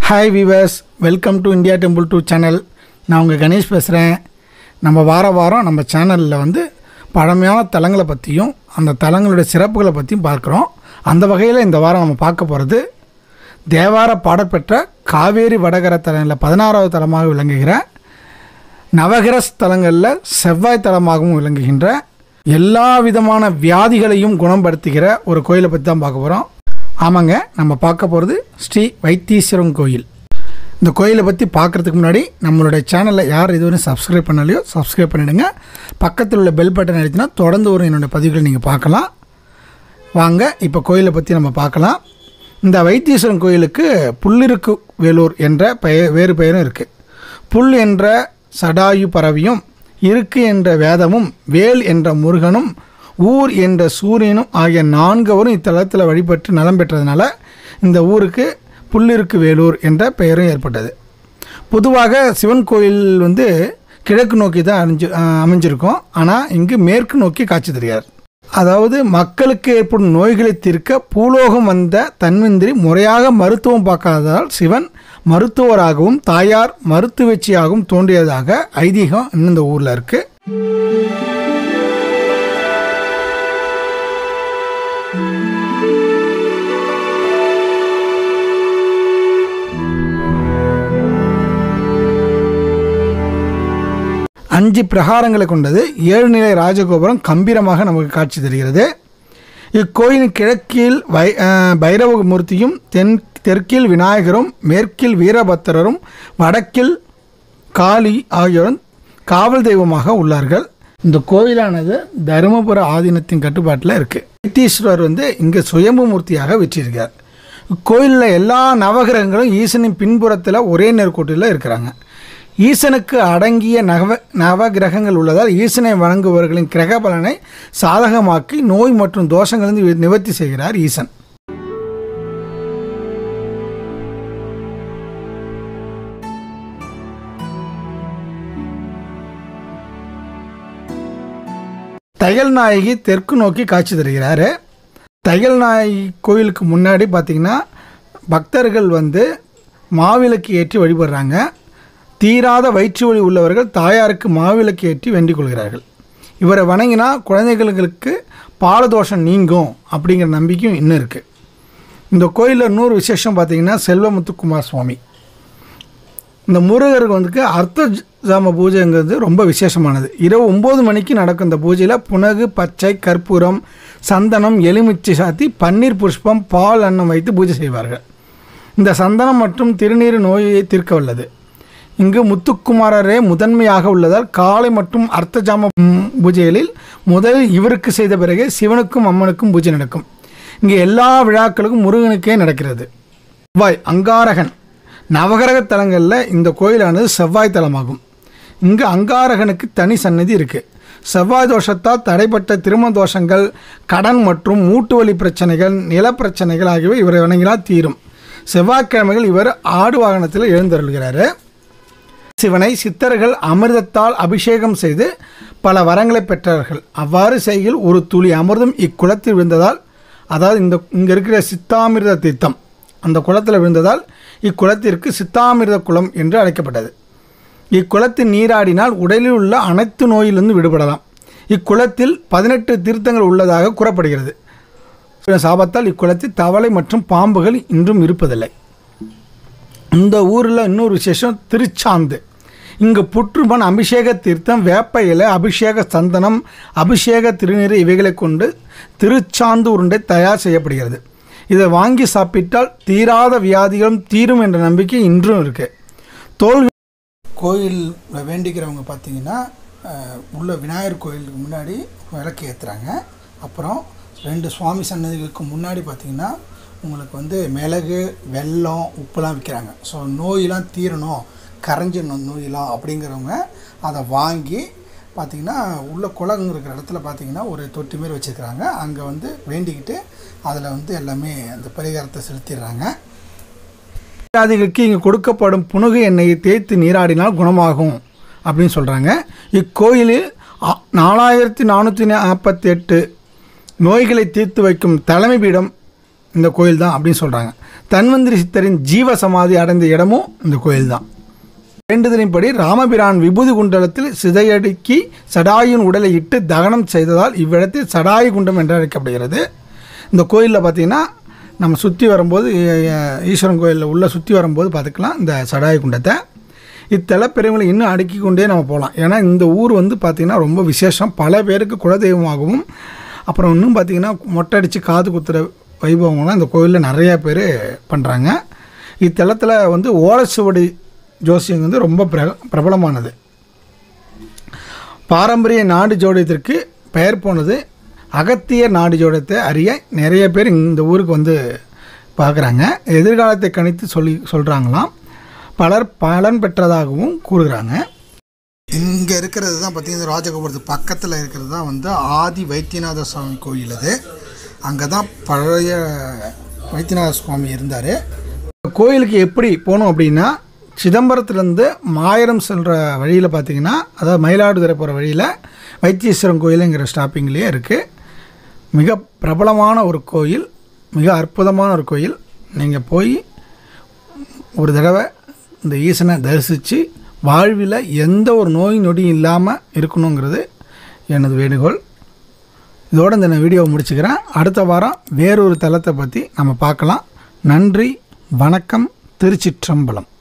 hi viewers welcome to India temple tour channel நான் உங்கள் கணேஷ் பேசுகிறேன் நம்ம வார வாரம் நம்ம சேனலில் வந்து பழமையான தலங்களை பற்றியும் அந்த தலங்களுடைய சிறப்புகளை பற்றியும் பார்க்குறோம் அந்த வகையில் இந்த வாரம் நம்ம பார்க்க போகிறது தேவார பாடப்பெற்ற காவேரி வடகர தலங்களில் பதினாறாவது தலமாக விளங்குகிற நவகிர ஸ்தலங்களில் செவ்வாய் தலமாகவும் விளங்குகின்ற எல்லா விதமான வியாதிகளையும் குணப்படுத்துகிற ஒரு கோயிலை பற்றி தான் பார்க்க போகிறோம் ஆமாங்க நம்ம பார்க்க போகிறது ஸ்ரீ வைத்தீஸ்வரன் கோயில் இந்த கோயிலை பற்றி பார்க்குறதுக்கு முன்னாடி நம்மளுடைய சேனலில் யார் இதுவரை சப்ஸ்கிரைப் பண்ணலையோ சப்ஸ்கிரைப் பண்ணிவிடுங்க பக்கத்தில் உள்ள பெல் பட்டன் அழுத்தினா தொடர்ந்து வரும் என்னோடய பதிவுகளை நீங்கள் பார்க்கலாம் வாங்க இப்போ கோயிலை பற்றி நம்ம பார்க்கலாம் இந்த வைத்தீஸ்வரன் கோயிலுக்கு புல்லிருக்கு வேலூர் என்ற பெயர் வேறு பெயரும் இருக்குது புல் என்ற சடாயு பறவையும் இருக்கு என்ற வேதமும் வேல் என்ற முருகனும் ஊர் என்ற சூரியனும் ஆகிய நான்கவரும் இத்தலத்தில் வழிபட்டு நலம் பெற்றதுனால இந்த ஊருக்கு புல்லிருக்கு வேலூர் என்ற பெயரும் ஏற்பட்டது பொதுவாக சிவன் கோயில் வந்து கிழக்கு நோக்கி தான் அமைஞ்சு அமைஞ்சிருக்கும் ஆனால் இங்கு மேற்கு நோக்கி காட்சி தருகிறார் அதாவது மக்களுக்கு ஏற்படும் நோய்களை தீர்க்க பூலோகம் வந்த தன்வந்திரி முறையாக மருத்துவம் பார்க்காததால் சிவன் மருத்துவராகவும் தாயார் மருத்துவச்சியாகவும் தோன்றியதாக ஐதீகம் இன்னும் இந்த ஊரில் இருக்குது அஞ்சு பிரகாரங்களை கொண்டது ஏழு நிலை ராஜகோபுரம் கம்பீரமாக நமக்கு காட்சி தருகிறது இக்கோயிலின் கிழக்கில் வை அஹ், பைரவ மூர்த்தியும் தென் தெற்கில் விநாயகரும் மேற்கில் வீரபத்திரரும் வடக்கில் காளி ஆகியோரும் காவல் தெய்வமாக உள்ளார்கள் இந்த கோயிலானது தருமபுர ஆதீனத்தின் கட்டுப்பாட்டில் இருக்குது வைத்தீஸ்வரர் வந்து இங்கே சுயம்பு மூர்த்தியாக வெற்றியிருக்கார் கோயிலில் எல்லா நவகிரகங்களும் ஈசனின் பின்புறத்தில் ஒரே நேர்கோட்டில் இருக்கிறாங்க ஈசனுக்கு அடங்கிய நவ நவகிரகங்கள் உள்ளதால் ஈசனை வணங்குபவர்களின் கிரக பலனை சாதகமாக்கி நோய் மற்றும் தோஷங்களிலிருந்து நிவர்த்தி செய்கிறார் ஈசன் தையல் நாயகி தெற்கு நோக்கி காட்சி தருகிறாரு தையல் நாயகி கோயிலுக்கு முன்னாடி பார்த்திங்கன்னா பக்தர்கள் வந்து மாவிளக்கு ஏற்றி வழிபடுறாங்க தீராத வயிற்று வலி உள்ளவர்கள் தாயாருக்கு மாவிளக்கு ஏற்றி வேண்டிக் கொள்கிறார்கள் இவரை வணங்கினா குழந்தைகளுக்கு பாலதோஷம் நீங்கும் அப்படிங்கிற நம்பிக்கையும் இன்னும் இருக்குது இந்த கோயிலில் இன்னொரு விசேஷம் பார்த்திங்கன்னா செல்வமுத்துக்குமார் சுவாமி இந்த முருகருக்கு வந்துக்கு அர்த்த ஜாம பூஜைங்கிறது ரொம்ப விசேஷமானது இரவு ஒம்பது மணிக்கு நடக்கும் இந்த பூஜையில் புனகு பச்சை கற்பூரம் சந்தனம் எலுமிச்சை சாத்தி பன்னீர் புஷ்பம் பால் அன்னம் வைத்து பூஜை செய்வார்கள் இந்த சந்தனம் மற்றும் திருநீர் நோயை தீர்க்க வல்லது இங்கு முத்துக்குமாரரே முதன்மையாக உள்ளதால் காலை மற்றும் அர்த்தஜாம ம், பூஜைகளில் முதலில் இவருக்கு செய்த பிறகு சிவனுக்கும் அம்மனுக்கும் பூஜை நடக்கும் இங்கே எல்லா விழாக்களுக்கும் முருகனுக்கே நடக்கிறது செவ்வாய் அங்காரகன் நவகிரக தலங்களில் இந்த கோயிலானது செவ்வாய் தலமாகும் இங்கு அங்காரகனுக்கு தனி சன்னதி இருக்குது செவ்வாய் தோஷத்தால் தடைப்பட்ட திருமண தோஷங்கள் கடன் மற்றும் மூட்டு வலி பிரச்சனைகள் நிலப்பிரச்சனைகள் ஆகியவை இவரை வணங்கினால் தீரும் செவ்வாய்க்கிழமைகள் இவர் ஆடு வாகனத்தில் எழுந்தருள்கிறாரு சிவனை சித்தர்கள் அமிர்தத்தால் அபிஷேகம் செய்து பல வரங்களை பெற்றார்கள் அவ்வாறு செய்கையில் ஒரு துளி அமிர்தம் இக்குளத்தில் விழுந்ததால் அதாவது இந்த இங்கே இருக்கிற சித்தாமிர்த தீர்த்தம் அந்த குளத்தில் விழுந்ததால் இக்குளத்திற்கு சித்தாமிர்த குளம் என்று அழைக்கப்பட்டது இக்குளத்தில் நீராடினால் உடலில் உள்ள அனைத்து நோயிலிருந்து விடுபடலாம் இக்குளத்தில் பதினெட்டு தீர்த்தங்கள் உள்ளதாக கூறப்படுகிறது சாபத்தால் இக்குளத்தில் தவளை மற்றும் பாம்புகள் இன்றும் இருப்பதில்லை இந்த ஊரில் இன்னொரு விசேஷம் திருச்சாந்து இங்கு புற்றுமண் அபிஷேக தீர்த்தம் வேப்ப இலை அபிஷேக சந்தனம் அபிஷேக திருநீர் இவைகளை கொண்டு திருச்சாந்து உருண்டை தயார் செய்யப்படுகிறது இதை வாங்கி சாப்பிட்டால் தீராத வியாதிகளும் தீரும் என்ற நம்பிக்கை இன்றும் இருக்கு தோல் கோயில் வேண்டிக்கிறவங்க பார்த்தீங்கன்னா அஹ், உள்ள விநாயகர் கோயிலுக்கு முன்னாடி விளக்கு ஏற்றுறாங்க அப்புறம் ரெண்டு சுவாமி சன்னதிகளுக்கு முன்னாடி பார்த்தீங்கன்னா உங்களுக்கு வந்து மிளகு வெல்லம் உப்புலாம் விற்கிறாங்க ஸோ நோயெலாம் தீரணும் கரைஞ்சிடணும் நோயெலாம் அப்படிங்கிறவங்க அதை வாங்கி பார்த்தீங்கன்னா உள்ள குளம் இருக்கிற இடத்துல பார்த்தீங்கன்னா ஒரு தொட்டி மாரி வச்சுருக்கிறாங்க அங்கே வந்து வேண்டிக்கிட்டு அதில் வந்து எல்லாமே அந்த பரிகாரத்தை செலுத்திடுறாங்க வியாதிகளுக்கு இங்கே கொடுக்கப்படும் புனுகு எண்ணெயை தேய்த்து நீராடினால் குணமாகும் அப்படின்னு சொல்கிறாங்க இக்கோயிலில் ஆ- நாலாயிரத்தி நானூற்றி நாற்பத்தி எட்டு நோய்களை தீர்த்து வைக்கும் தலைமை பீடம் இந்த கோயில் தான் அப்படின்னு சொல்கிறாங்க தன்வந்திரி சித்தரின் ஜீவ சமாதி அடைந்த இடமும் இந்த கோயில் தான் வேண்டுதலின்படி ராமபிரான் விபூதி குண்டலத்தில் சிதையடுக்கி சடாயின் உடலை இட்டு தகனம் செய்ததால் இவ்விடத்தில் சடாயு குண்டம் என்று அழைக்கப்படுகிறது இந்த கோயிலில் பார்த்தீங்கன்னா நம்ம சுற்றி வரும்போது அஹ், ஈஸ்வரன் கோயிலில் உள்ள சுற்றி வரும்போது பார்த்துக்கலாம் இந்த சடாயு குண்டத்தை இத்தலப்பெருமைகளை இன்னும் அடுக்கி கொண்டே நம்ம போகலாம் ஏன்னா இந்த ஊர் வந்து பார்த்திங்கன்னா ரொம்ப விசேஷம் பல பேருக்கு குலதெய்வமாகவும் அப்புறம் இன்னும் பார்த்திங்கன்னா மொட்டை அடித்து காது குத்துற வைபவங்கள்லாம் இந்த கோயிலில் நிறைய பேர் பண்ணுறாங்க இத்தலத்தில் வந்து ஓலச்சுவடி ஜோசியம் வந்து ரொம்ப பிர பிரபலமானது பாரம்பரிய நாடு ஜோடியத்திற்கு பெயர் போனது அகத்திய நாடு ஜோடியத்தை அறிய நிறைய பேர் இந்த ஊருக்கு வந்து பார்க்குறாங்க எதிர்காலத்தை கணித்து சொல்லி சொல்கிறாங்களாம் பலர் பலன் பெற்றதாகவும் கூறுகிறாங்க இங்கே இருக்கிறது தான் பார்த்தீங்கன்னா ராஜகோபுரத்து பக்கத்தில் இருக்கிறது தான் வந்து ஆதி வைத்தியநாத சுவாமி கோயில் அது அங்கே தான் பழைய வைத்தியநாத சுவாமி இருந்தார் கோயிலுக்கு எப்படி போகணும் அப்படின்னா சிதம்பரத்துலேருந்து மாயரம் செல்கிற வழியில் பார்த்தீங்கன்னா அதாவது மயிலாடுதுறை போகிற வழியில் வைத்தீஸ்வரன் கோயிலுங்கிற ஸ்டாப்பிங்லேயே இருக்குது மிக பிரபலமான ஒரு கோயில் மிக அற்புதமான ஒரு கோயில் நீங்கள் போய் ஒரு தடவை இந்த ஈசனை தரிசித்து வாழ்வில் எந்த ஒரு நோய் நொடியும் இல்லாமல் இருக்கணுங்கிறது எனது வேண்டுகோள் இதோடு இந்த நான் வீடியோவை முடிச்சுக்கிறேன் அடுத்த வாரம் வேறொரு தலத்தை பற்றி நம்ம பார்க்கலாம் நன்றி வணக்கம் திருச்சிற்றம்பலம்